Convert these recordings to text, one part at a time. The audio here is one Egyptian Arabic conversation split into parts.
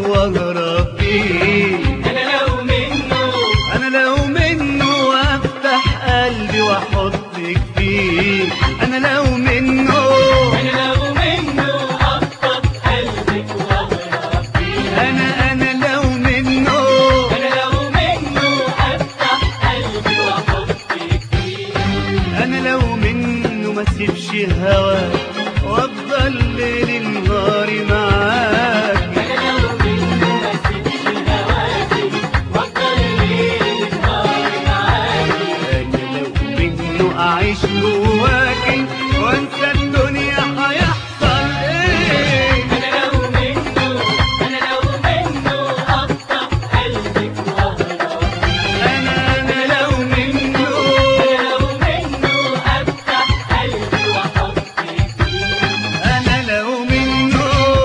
واغرق فيه انا لو منه انا لو منه افتح قلبي واحطك فيه انا لو منه انا لو منه اخطف قلبك واغرق فيه انا انا لو منه انا لو منه افتح قلبي واحطك فيه انا لو منه ما سيبش هواك وافضل ليل نهاري معاك انا لو منه ما سيبش هواكي وافضل ليل نهاري معاكي انا لو منه اعيش جواكي وانسى الدنيا هيحصل ايه انا لو منه انا لو منه اخطف قلبك واغرق فيه انا انا لو منه انا لو منه افتح قلبي واحطك فيه انا لو منه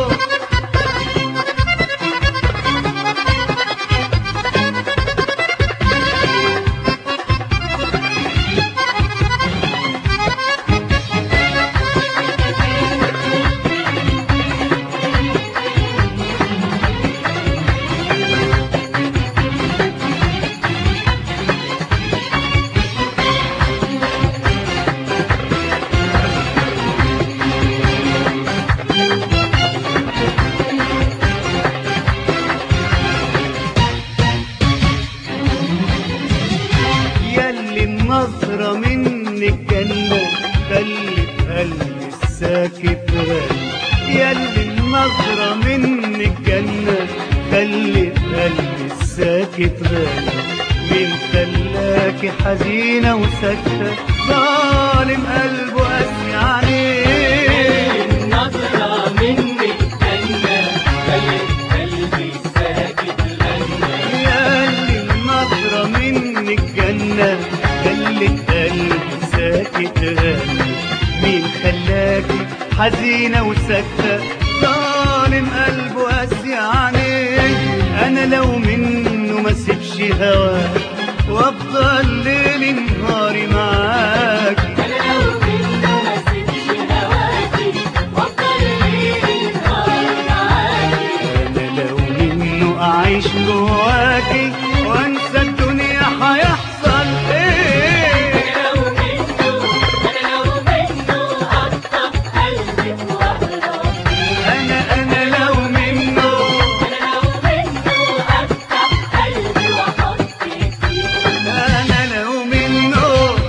ياللي النظرة منك جنة خلت قلبي الساكت غالي ياللي النظرة منك جنة خلت قلبي الساكت غالي مين خلاكي حزينة وساكتة ظالم قلبه قاسي عليه النظرة منك جنة خلت قلبي ساكت غنى ياللي النظرة منك جنة خلت قلبي ساكت غالي مين خلاكي حزينة وساكتة ظالم قلبه قاسي عليك أنا لو منه ما سيبش هواك وأفضل ليل نهاري معاك أنا لو منه ما سيبش هواكي وأفضل ليل نهاري معاكي أنا لو منه أعيش جواكي وأنسى الدنيا هيحصل إيه أنا لو منه أنا لو منه أخطف قلبك وأغرق فيه أنا أنا لو منه أنا لو منه أفتح قلبي وأحطك فيه أنا لو منه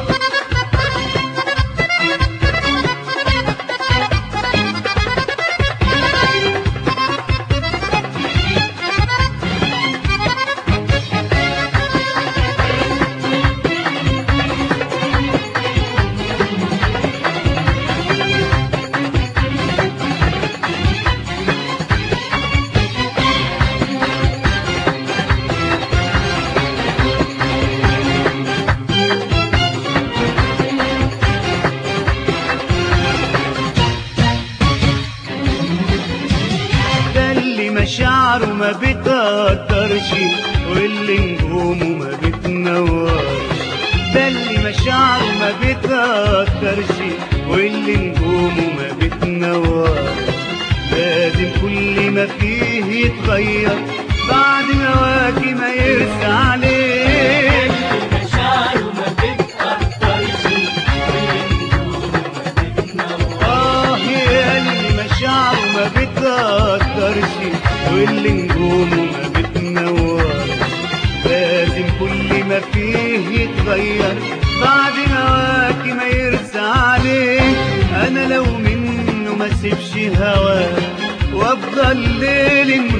ده اللي مشاعره ما بتقدرش واللي نجومه ما بتنورش ده اللي مشاعره ما بتقدرش واللي نجومه ما بتنورش لازم كل ما فيه يتغير بعد هواكي ما يرسى عليه مشاعره ما بتقدرش والنجوم ما بتنور آه يا اللي مشاعره ما بتقدرش واللي نجومه ما بتنورش لازم كل ما فيه يتغير بعد هواكي ما يرسى عليه انا لو منه ما سيبش هواك وافضل ليل